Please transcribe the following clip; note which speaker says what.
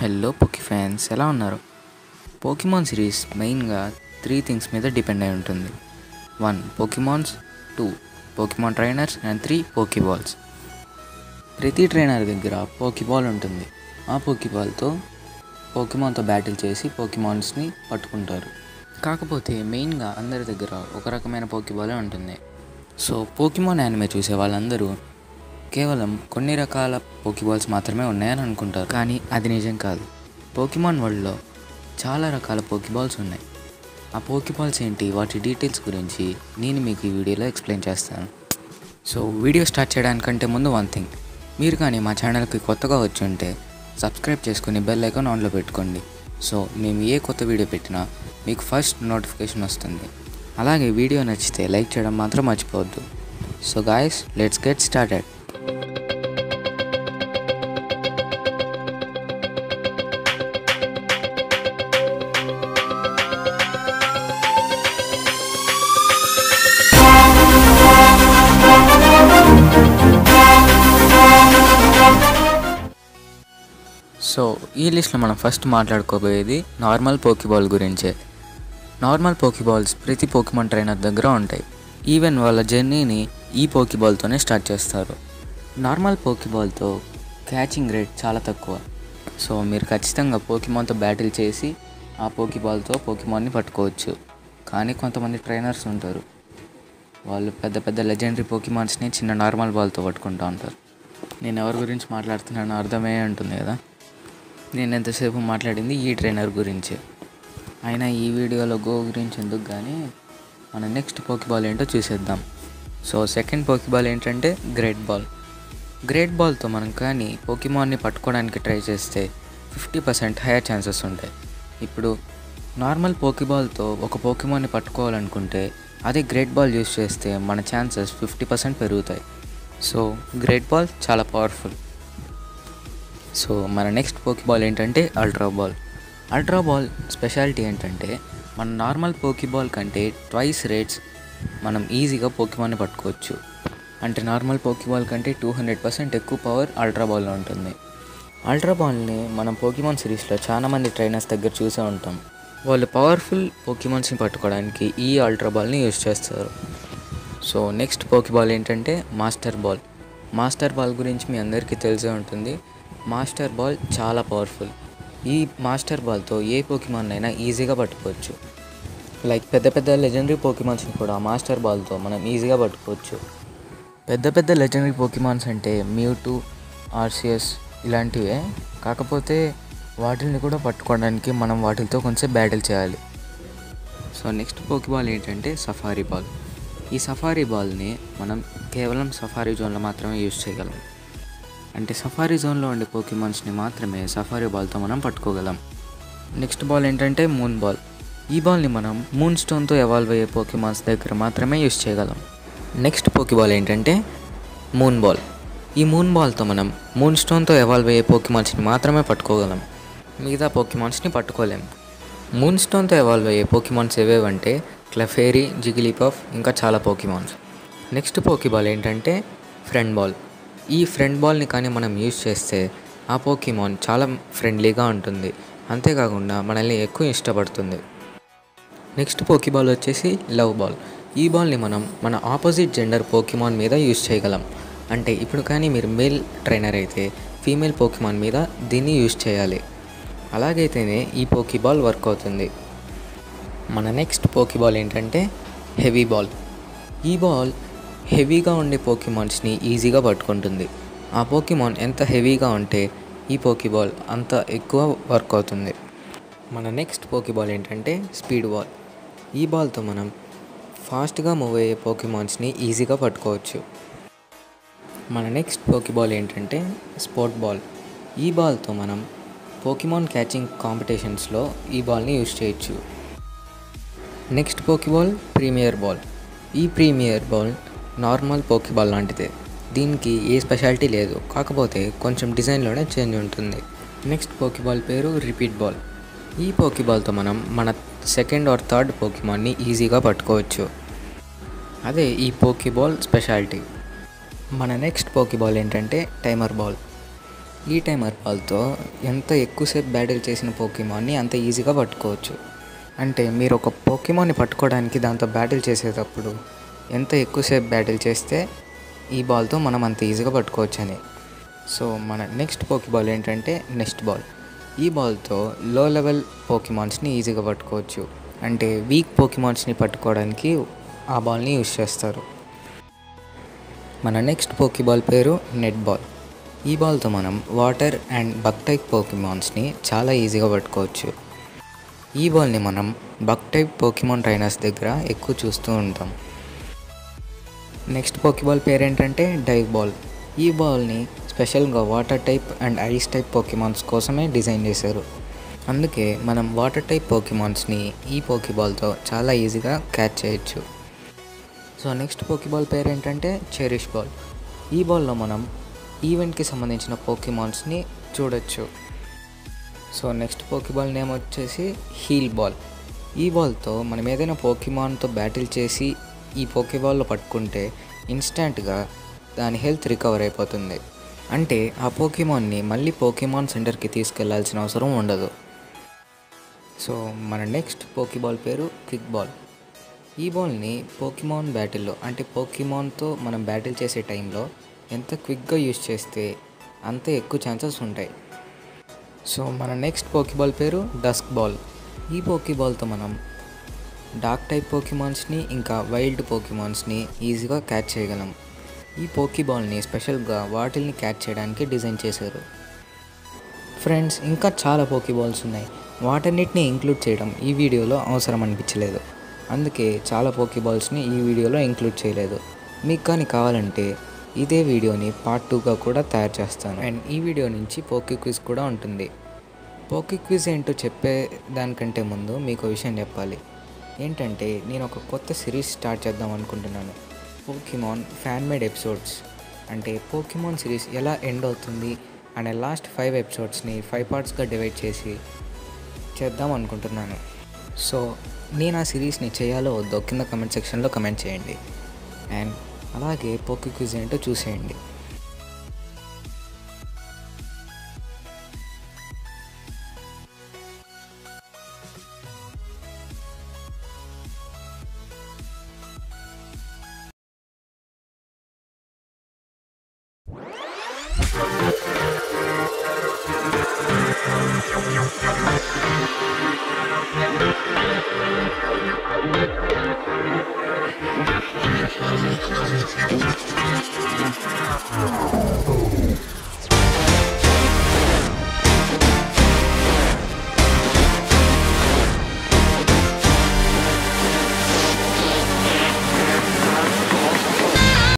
Speaker 1: hello పోకీ fans ఎలా ఉన్నారు Pokemon series మెయిన్గా త్రీ థింగ్స్ మీద డిపెండ్ అయి ఉంటుంది one Pokemons two Pokemon trainers and three Pokeballs ప్రతి ట్రైనర్ దగ్గర పోకీబాల్ ఉంటుంది ఆ పోకీబాల్తో పోకిమాన్తో బ్యాటిల్ చేసి పోకిమాన్స్ని పట్టుకుంటారు కాకపోతే మెయిన్గా అందరి దగ్గర ఒక రకమైన పోకీబాలే ఉంటుంది సో పోకిమాన్ యానిమే చూసే వాళ్ళందరూ కేవలం కొన్ని రకాల పోకీబాల్స్ మాత్రమే ఉన్నాయని అనుకుంటారు కానీ అది నిజం కాదు పోకిమాన్ వరల్డ్లో చాలా రకాల పోకీబాల్స్ ఉన్నాయి ఆ పోకీబాల్స్ ఏంటి వాటి డీటెయిల్స్ గురించి నేను మీకు ఈ వీడియోలో ఎక్స్ప్లెయిన్ చేస్తాను సో వీడియో స్టార్ట్ చేయడానికంటే ముందు వన్ థింగ్ మీరు కానీ మా ఛానల్కి కొత్తగా వచ్చి ఉంటే సబ్స్క్రైబ్ చేసుకుని బెల్ ఐకాన్ ఆన్లో పెట్టుకోండి సో మేము ఏ కొత్త వీడియో పెట్టినా మీకు ఫస్ట్ నోటిఫికేషన్ వస్తుంది అలాగే వీడియో నచ్చితే లైక్ చేయడం మాత్రం మర్చిపోవద్దు so guys let's get started so ఈ లిస్ట్లో మనం ఫస్ట్ మాట్లాడుకోబోయేది నార్మల్ పోకీబాల్ గురించే నార్మల్ పోకీబాల్స్ ప్రతి పోకిమాన్ ట్రైనర్ దగ్గర ఉంటాయి ఈవెన్ వాళ్ళ జర్నీని ఈ పోకీబాల్తోనే స్టార్ట్ చేస్తారు నార్మల్ పోకీబాల్తో క్యాచింగ్ రేట్ చాలా తక్కువ సో మీరు ఖచ్చితంగా పోకిమాన్తో బ్యాటిల్ చేసి ఆ పోకీబాల్తో పోకిమాన్ని పట్టుకోవచ్చు కానీ కొంతమంది ట్రైనర్స్ ఉంటారు వాళ్ళు పెద్ద పెద్ద లెజెండరీ పోకిమాన్స్ని చిన్న నార్మల్ బాల్తో పట్టుకుంటూ ఉంటారు నేను ఎవరి గురించి మాట్లాడుతున్నానో అర్థమే ఉంటుంది కదా నేను ఎంతసేపు మాట్లాడింది ఈ ట్రైనర్ గురించే అయినా ఈ వీడియోలో గో గురించి ఎందుకు కానీ మన నెక్స్ట్ పోకీబాల్ ఏంటో చూసేద్దాం సో సెకండ్ పోకీబాల్ ఏంటంటే గ్రేట్ బాల్ గ్రేట్ బాల్తో మనం కానీ పోకిమాన్ని పట్టుకోవడానికి ట్రై చేస్తే ఫిఫ్టీ పర్సెంట్ హైయర్ ఛాన్సెస్ ఉంటాయి ఇప్పుడు నార్మల్ పోకీబాల్తో ఒక పోకిమాన్ని పట్టుకోవాలనుకుంటే అదే గ్రేట్ బాల్ యూస్ చేస్తే మన ఛాన్సెస్ ఫిఫ్టీ పర్సెంట్ పెరుగుతాయి సో గ్రేట్ బాల్ చాలా పవర్ఫుల్ సో మన నెక్స్ట్ పోకీబాల్ ఏంటంటే ultra ball ultra ball speciality ఏంటంటే మన నార్మల్ పోకీబాల్ కంటే ట్వైస్ రేట్స్ మనం ఈజీగా పోకీమాన్ని పట్టుకోవచ్చు అంటే నార్మల్ పోకీబాల్ కంటే టూ హండ్రెడ్ పర్సెంట్ ఎక్కువ పవర్ అల్ట్రా బాల్లో ఉంటుంది అల్ట్రా బాల్ని మనం పోకీమాన్ సిరీస్లో చాలామంది ట్రైనర్స్ దగ్గర చూసే ఉంటాం వాళ్ళు పవర్ఫుల్ పోకీమాన్స్ని పట్టుకోవడానికి ఈ అల్ట్రా బాల్ని యూజ్ చేస్తారు సో నెక్స్ట్ పోకీబాల్ ఏంటంటే మాస్టర్ బాల్ మాస్టర్ బాల్ గురించి మీ అందరికీ తెలిసే ఉంటుంది మాస్టర్ బాల్ చాలా పవర్ఫుల్ ఈ మాస్టర్ బాల్తో ఏ పోకిమాన్ అయినా ఈజీగా పట్టుకోవచ్చు లైక్ పెద్ద పెద్ద లెజెండరీ పోకిమాన్స్ని కూడా మాస్టర్ బాల్తో మనం ఈజీగా పట్టుకోవచ్చు పెద్ద పెద్ద లెజెండరీ పోకిమాన్స్ అంటే మ్యూటు ఆర్సిఎస్ ఇలాంటివే కాకపోతే వాటిని కూడా పట్టుకోవడానికి మనం వాటితో కొంచెం బ్యాటిల్ చేయాలి సో నెక్స్ట్ పోకిబాల్ ఏంటంటే సఫారీ బాల్ ఈ సఫారీ బాల్ని మనం కేవలం సఫారీ జోన్లో మాత్రమే యూజ్ చేయగలం అంటే సఫారీ జోన్లో ఉండే పోకిమాన్స్ని మాత్రమే సఫారీ బాల్తో మనం పట్టుకోగలం నెక్స్ట్ బాల్ ఏంటంటే మూన్ బాల్ ఈ బాల్ని మనం మూన్ స్టోన్తో ఎవాల్వ్ అయ్యే పోకిమాన్స్ దగ్గర మాత్రమే యూజ్ చేయగలం నెక్స్ట్ పోకిబాల్ ఏంటంటే మూన్ బాల్ ఈ మూన్ బాల్తో మనం మూన్ స్టోన్తో ఎవాల్వ్ అయ్యే పోకిమాన్స్ని మాత్రమే పట్టుకోగలం మిగతా పోకిమాన్స్ని పట్టుకోలేం మూన్ స్టోన్తో ఎవాల్వ్ అయ్యే పోకిమాన్స్ ఏవేవంటే క్లఫేరీ జిగిలీపఫ్ ఇంకా చాలా పోకిమాన్స్ నెక్స్ట్ పోకిబాల్ ఏంటంటే ఫ్రెండ్ బాల్ ఈ ఫ్రెండ్ బాల్ని కానీ మనం యూజ్ చేస్తే ఆ పోకీమాన్ చాలా ఫ్రెండ్లీగా ఉంటుంది అంతేకాకుండా మనల్ని ఎక్కువ ఇష్టపడుతుంది నెక్స్ట్ పోకీబాల్ వచ్చేసి లవ్ బాల్ ఈ బాల్ని మనం మన ఆపోజిట్ జెండర్ పోకీమాన్ మీద యూజ్ చేయగలం అంటే ఇప్పుడు కానీ మీరు మేల్ ట్రైనర్ అయితే ఫీమేల్ పోకీమాన్ మీద దీన్ని యూజ్ చేయాలి అలాగైతేనే ఈ పోకీబాల్ వర్క్ అవుతుంది మన నెక్స్ట్ పోకీబాల్ ఏంటంటే హెవీ బాల్ ఈ బాల్ హెవీగా ఉండే పోకీమాన్స్ని ఈజీగా పట్టుకుంటుంది ఆ పోకీమాన్ ఎంత హెవీగా ఉంటే ఈ పోకీబాల్ అంత ఎక్కువ వర్క్ అవుతుంది మన నెక్స్ట్ పోకీబాల్ ఏంటంటే స్పీడ్ బాల్ ఈ బాల్తో మనం ఫాస్ట్గా మూవ్ అయ్యే పోకీమాన్స్ని ఈజీగా పట్టుకోవచ్చు మన నెక్స్ట్ పోకీబాల్ ఏంటంటే స్పోర్ట్ బాల్ ఈ బాల్తో మనం పోకీమాన్ క్యాచింగ్ కాంపిటీషన్స్లో ఈ బాల్ని యూజ్ చేయొచ్చు నెక్స్ట్ పోకీబాల్ ప్రీమియర్ బాల్ ఈ ప్రీమియర్ బాల్ నార్మల్ పోకీబాల్ లాంటిదే దీనికి ఏ స్పెషాలిటీ లేదు కాకపోతే కొంచెం డిజైన్లోనే చేంజ్ ఉంటుంది నెక్స్ట్ పోకీబాల్ పేరు రిపీట్ బాల్ ఈ పోకీబాల్తో మనం మన సెకండ్ ఆర్ థర్డ్ పోకీమాన్ని ఈజీగా పట్టుకోవచ్చు అదే ఈ పోకీబాల్ స్పెషాలిటీ మన నెక్స్ట్ పోకీబాల్ ఏంటంటే టైమర్ బాల్ ఈ టైమర్ బాల్తో ఎంత ఎక్కువసేపు బ్యాటిల్ చేసిన పోకీమాన్ని అంత ఈజీగా పట్టుకోవచ్చు అంటే మీరు ఒక పోకీమాన్ని పట్టుకోవడానికి దాంతో బ్యాటిల్ చేసేటప్పుడు ఎంత ఎక్కువసేపు బ్యాటిల్ చేస్తే ఈ బాల్తో మనం అంత ఈజీగా పట్టుకోవచ్చు అని సో మన నెక్స్ట్ పోకీబాల్ ఏంటంటే నెక్స్ట్ బాల్ ఈ బాల్తో లో లెవెల్ పోకీమాన్స్ని ఈజీగా పట్టుకోవచ్చు అంటే వీక్ పోకీమాన్స్ని పట్టుకోవడానికి ఆ బాల్ని యూస్ చేస్తారు మన నెక్స్ట్ పోకీబాల్ పేరు నెట్ బాల్ ఈ బాల్తో మనం వాటర్ అండ్ బక్ టైప్ పోకీమాన్స్ని చాలా ఈజీగా పట్టుకోవచ్చు ఈ బాల్ని మనం బక్ టైప్ పోకీమాన్ ట్రైనర్స్ దగ్గర ఎక్కువ చూస్తూ ఉంటాం నెక్స్ట్ పోకీబాల్ పేరు ఏంటంటే డైవ్ బాల్ ఈ బాల్ని స్పెషల్గా water type and ice type Pokemons కోసమే డిజైన్ చేశారు అందుకే మనం వాటర్ టైప్ పోకీమాన్స్ని ఈ పోకీబాల్తో చాలా ఈజీగా క్యాచ్ చేయొచ్చు సో నెక్స్ట్ పోకీబాల్ పేరు ఏంటంటే చెరిష్ బాల్ ఈ బాల్లో మనం ఈవెంట్కి సంబంధించిన పోకీమాన్స్ని చూడొచ్చు సో నెక్స్ట్ పోకీబాల్ నేమ్ వచ్చేసి హీల్ బాల్ ఈ బాల్తో మనం ఏదైనా పోకీమాన్తో బ్యాటిల్ చేసి ఈ పోకీబాల్లో పట్టుకుంటే ఇన్స్టెంట్గా దాని హెల్త్ రికవర్ అయిపోతుంది అంటే ఆ పోకీమాన్ని మళ్ళీ పోకీమాన్ సెంటర్కి తీసుకెళ్లాల్సిన అవసరం ఉండదు సో మన నెక్స్ట్ పోకీబాల్ పేరు క్విక్ బాల్ ఈ బాల్ని పోకీమాన్ బ్యాటిల్లో అంటే పోకీమాన్తో మనం బ్యాటిల్ చేసే టైంలో ఎంత క్విక్గా యూజ్ చేస్తే అంత ఎక్కువ ఛాన్సెస్ ఉంటాయి సో మన నెక్స్ట్ పోకీబాల్ పేరు డస్క్ బాల్ ఈ పోకీబాల్తో మనం డార్క్ టైప్ పోకీమాన్స్ని ఇంకా వైల్డ్ పోకీమాన్స్ని ఈజీగా క్యాచ్ చేయగలం ఈ పోకీబాల్ని స్పెషల్గా వాటిల్ని క్యాచ్ చేయడానికి డిజైన్ చేశారు ఫ్రెండ్స్ ఇంకా చాలా పోకీబాల్స్ ఉన్నాయి వాటన్నిటిని ఇంక్లూడ్ చేయడం ఈ వీడియోలో అవసరం అనిపించలేదు అందుకే చాలా పోకీబాల్స్ని ఈ వీడియోలో ఇంక్లూడ్ చేయలేదు మీకు కానీ కావాలంటే ఇదే వీడియోని పార్ట్ టూగా కూడా తయారు చేస్తాను అండ్ ఈ వీడియో నుంచి పోకీ క్విజ్ కూడా ఉంటుంది పోకీ క్విజ్ ఏంటో చెప్పే దానికంటే ముందు మీకు విషయం చెప్పాలి ఏంటంటే నేను ఒక కొత్త సిరీస్ స్టార్ట్ చేద్దాం అనుకుంటున్నాను పోకీమాన్ ఫ్యాన్ మేడ్ ఎపిసోడ్స్ అంటే పోకీమాన్ సిరీస్ ఎలా ఎండ్ అవుతుంది అనే లాస్ట్ ఫైవ్ ఎపిసోడ్స్ని ఫైవ్ పార్ట్స్గా డివైడ్ చేసి చేద్దాం అనుకుంటున్నాను సో నేను ఆ సిరీస్ని చేయాలో వద్దో కింద కమెంట్ సెక్షన్లో కమెంట్ చేయండి అండ్ అలాగే పోకీ క్విజ్ ఏంటో చూసేయండి